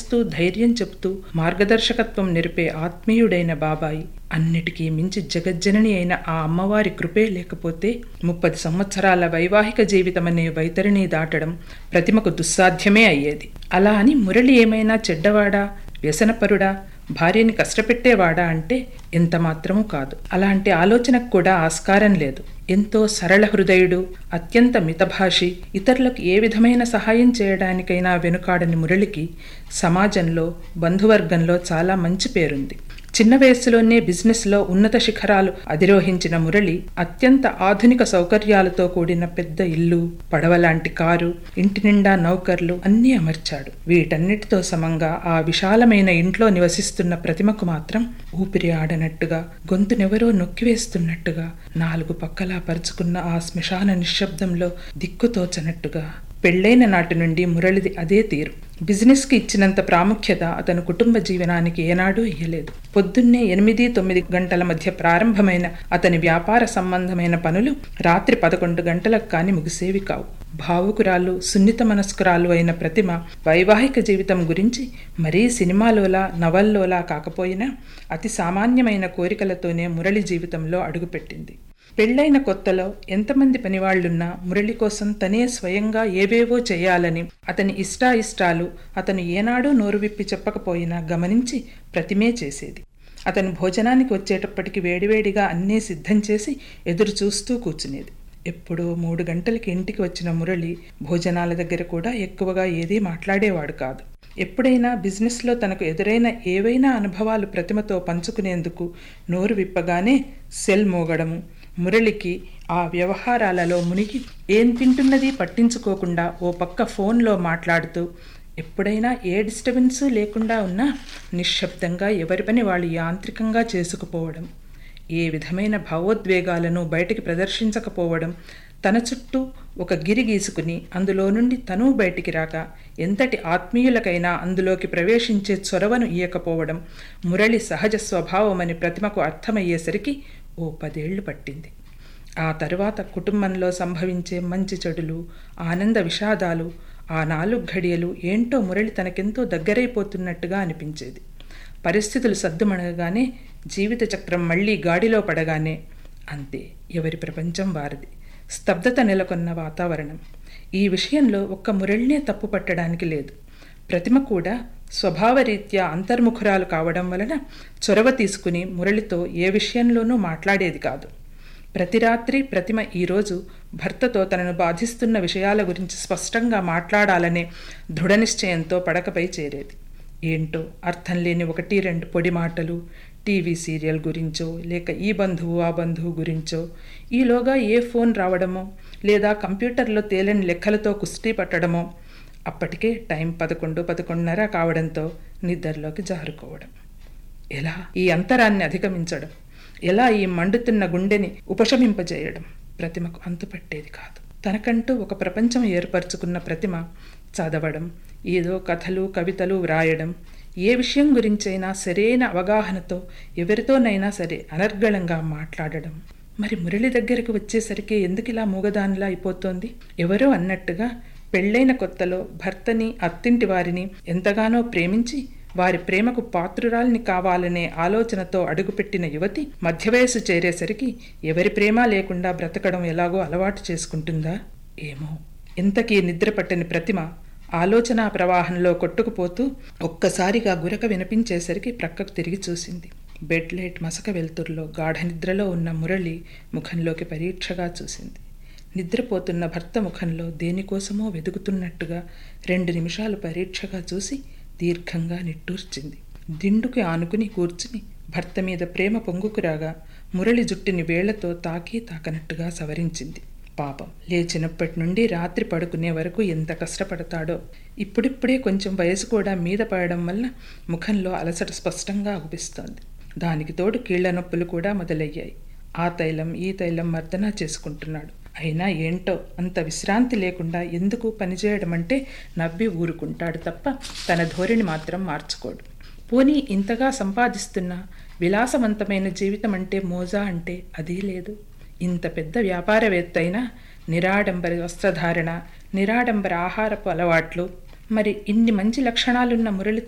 ఓదారుస్తూ ధైర్యం చెప్తూ మార్గదర్శకత్వం నిరిపే ఆత్మీయుడైన బాబాయి అన్నిటికీ మించి జగజ్జనని అయిన ఆ అమ్మవారి కృపే లేకపోతే ముప్పది సంవత్సరాల వైవాహిక జీవితమనే వైతరిని దాటడం ప్రతిమకు దుస్సాధ్యమే అయ్యేది అలా అని మురళి ఏమైనా చెడ్డవాడా వ్యసనపరుడా భార్యని కష్టపెట్టేవాడా అంటే ఎంత మాత్రమూ కాదు అలాంటి ఆలోచనకు కూడా ఆస్కారం లేదు ఎంతో సరళ హృదయుడు అత్యంత మితభాషి ఇతరులకు ఏ విధమైన సహాయం చేయడానికైనా వెనుకాడని మురళికి సమాజంలో బంధువర్గంలో చాలా మంచి పేరుంది చిన్న వయస్సులోనే బిజినెస్లో ఉన్నత శిఖరాలు అధిరోహించిన మురళి అత్యంత ఆధునిక సౌకర్యాలతో కూడిన పెద్ద ఇల్లు పడవలాంటి కారు ఇంటి నిండా నౌకర్లు అన్నీ అమర్చాడు వీటన్నిటితో సమంగా ఆ విశాలమైన ఇంట్లో నివసిస్తున్న ప్రతిమకు మాత్రం ఊపిరి ఆడనట్టుగా గొంతునెవరో నొక్కివేస్తున్నట్టుగా నాలుగు పక్కలా పరుచుకున్న ఆ శ్మశాన నిశ్శబ్దంలో దిక్కుతోచనట్టుగా పెళ్లైన నాటి నుండి మురళిది అదే తీరు బిజినెస్కి ఇచ్చినంత ప్రాముఖ్యత అతను కుటుంబ జీవనానికి ఏనాడూ ఇయ్యలేదు పొద్దున్నే ఎనిమిది తొమ్మిది గంటల మధ్య ప్రారంభమైన అతని వ్యాపార సంబంధమైన పనులు రాత్రి పదకొండు గంటలకు కాని ముగిసేవి కావు భావుకురాలు సున్నిత మనస్కురాలు అయిన ప్రతిమ వైవాహిక జీవితం గురించి మరీ సినిమాలోలా నవల్లోలా కాకపోయినా అతి సామాన్యమైన కోరికలతోనే మురళి జీవితంలో అడుగుపెట్టింది పెళ్లైన కొత్తలో ఎంతమంది పనివాళ్లున్నా మురళి కోసం తనే స్వయంగా ఏవేవో చేయాలని అతని ఇష్టాయిష్టాలు అతను ఏనాడూ నోరు విప్పి చెప్పకపోయినా గమనించి ప్రతిమే చేసేది అతను భోజనానికి వచ్చేటప్పటికి వేడివేడిగా అన్నీ సిద్ధం చేసి ఎదురు చూస్తూ కూర్చునేది ఎప్పుడో మూడు గంటలకి ఇంటికి వచ్చిన మురళి భోజనాల దగ్గర కూడా ఎక్కువగా ఏదీ మాట్లాడేవాడు కాదు ఎప్పుడైనా బిజినెస్లో తనకు ఎదురైన ఏవైనా అనుభవాలు ప్రతిమతో పంచుకునేందుకు నోరు విప్పగానే సెల్ మోగడము మురళికి ఆ వ్యవహారాలలో మునిగి ఏం తింటున్నది పట్టించుకోకుండా ఓ పక్క ఫోన్లో మాట్లాడుతూ ఎప్పుడైనా ఏ డిస్టర్బెన్సు లేకుండా ఉన్నా నిశ్శబ్దంగా ఎవరి పని వాళ్ళు యాంత్రికంగా చేసుకుపోవడం ఏ విధమైన భావోద్వేగాలను బయటికి ప్రదర్శించకపోవడం తన చుట్టూ ఒక గిరి గీసుకుని అందులో నుండి తను బయటికి రాక ఎంతటి ఆత్మీయులకైనా అందులోకి ప్రవేశించే చొరవను ఇయ్యకపోవడం మురళి సహజ స్వభావమని ప్రతిమకు అర్థమయ్యేసరికి ఓ పదేళ్లు పట్టింది ఆ తరువాత కుటుంబంలో సంభవించే మంచి చెడులు ఆనంద విషాదాలు ఆ నాలుగు ఘడియలు ఏంటో మురళి తనకెంతో దగ్గరైపోతున్నట్టుగా అనిపించేది పరిస్థితులు సద్దుమణగగానే జీవిత చక్రం మళ్లీ గాడిలో పడగానే అంతే ఎవరి ప్రపంచం వారిది స్తబ్దత నెలకొన్న వాతావరణం ఈ విషయంలో ఒక్క మురళినే తప్పు పట్టడానికి లేదు ప్రతిమ కూడా స్వభావరీత్యా అంతర్ముఖురాలు కావడం వలన చొరవ తీసుకుని మురళితో ఏ విషయంలోనూ మాట్లాడేది కాదు ప్రతి రాత్రి ప్రతిమ ఈరోజు భర్తతో తనను బాధిస్తున్న విషయాల గురించి స్పష్టంగా మాట్లాడాలనే దృఢనిశ్చయంతో పడకపై చేరేది ఏంటో అర్థం లేని ఒకటి రెండు పొడి మాటలు టీవీ సీరియల్ గురించో లేక ఈ బంధువు ఆ బంధువు గురించో ఈలోగా ఏ ఫోన్ రావడమో లేదా కంప్యూటర్లో తేలని లెక్కలతో కుస్తీ పట్టడమో అప్పటికే టైం పదకొండు పదకొండున్నర కావడంతో నిద్రలోకి జారుకోవడం ఎలా ఈ అంతరాన్ని అధిగమించడం ఎలా ఈ మండుతున్న గుండెని ఉపశమింపజేయడం ప్రతిమకు అంతుపట్టేది కాదు తనకంటూ ఒక ప్రపంచం ఏర్పరచుకున్న ప్రతిమ చదవడం ఏదో కథలు కవితలు వ్రాయడం ఏ విషయం గురించైనా సరైన అవగాహనతో ఎవరితోనైనా సరే అనర్గళంగా మాట్లాడడం మరి మురళి దగ్గరికి వచ్చేసరికి ఎందుకు ఇలా మూగదానిలా అయిపోతోంది ఎవరో అన్నట్టుగా పెళ్లైన కొత్తలో భర్తని అత్తింటి వారిని ఎంతగానో ప్రేమించి వారి ప్రేమకు పాత్రురాల్ని కావాలనే ఆలోచనతో అడుగుపెట్టిన యువతి మధ్యవయస్సు చేరేసరికి ఎవరి ప్రేమ లేకుండా బ్రతకడం ఎలాగో అలవాటు చేసుకుంటుందా ఏమో ఇంతకీ నిద్రపట్టని ప్రతిమ ఆలోచనా ప్రవాహంలో కొట్టుకుపోతూ ఒక్కసారిగా గురక వినిపించేసరికి ప్రక్కకు తిరిగి చూసింది బెడ్ లైట్ మసక వెలుతురులో గాఢ నిద్రలో ఉన్న మురళి ముఖంలోకి పరీక్షగా చూసింది నిద్రపోతున్న భర్త ముఖంలో దేనికోసమో వెదుగుతున్నట్టుగా రెండు నిమిషాలు పరీక్షగా చూసి దీర్ఘంగా నిట్టూర్చింది దిండుకి ఆనుకుని కూర్చుని భర్త మీద ప్రేమ పొంగుకురాగా మురళి జుట్టుని వేళ్లతో తాకి తాకనట్టుగా సవరించింది పాపం లేచినప్పటి నుండి రాత్రి పడుకునే వరకు ఎంత కష్టపడతాడో ఇప్పుడిప్పుడే కొంచెం వయసు కూడా మీద పడడం వల్ల ముఖంలో అలసట స్పష్టంగా అగుపిస్తోంది దానికి తోడు కీళ్ల నొప్పులు కూడా మొదలయ్యాయి ఆ తైలం ఈ తైలం మర్దన చేసుకుంటున్నాడు అయినా ఏంటో అంత విశ్రాంతి లేకుండా ఎందుకు పనిచేయడం అంటే నవ్వి ఊరుకుంటాడు తప్ప తన ధోరణి మాత్రం మార్చుకోడు పోనీ ఇంతగా సంపాదిస్తున్న విలాసవంతమైన జీవితం అంటే మోజా అంటే అదీ లేదు ఇంత పెద్ద వ్యాపారవేత్త అయినా నిరాడంబర వస్త్రధారణ నిరాడంబర ఆహారపు అలవాట్లు మరి ఇన్ని మంచి లక్షణాలున్న మురళి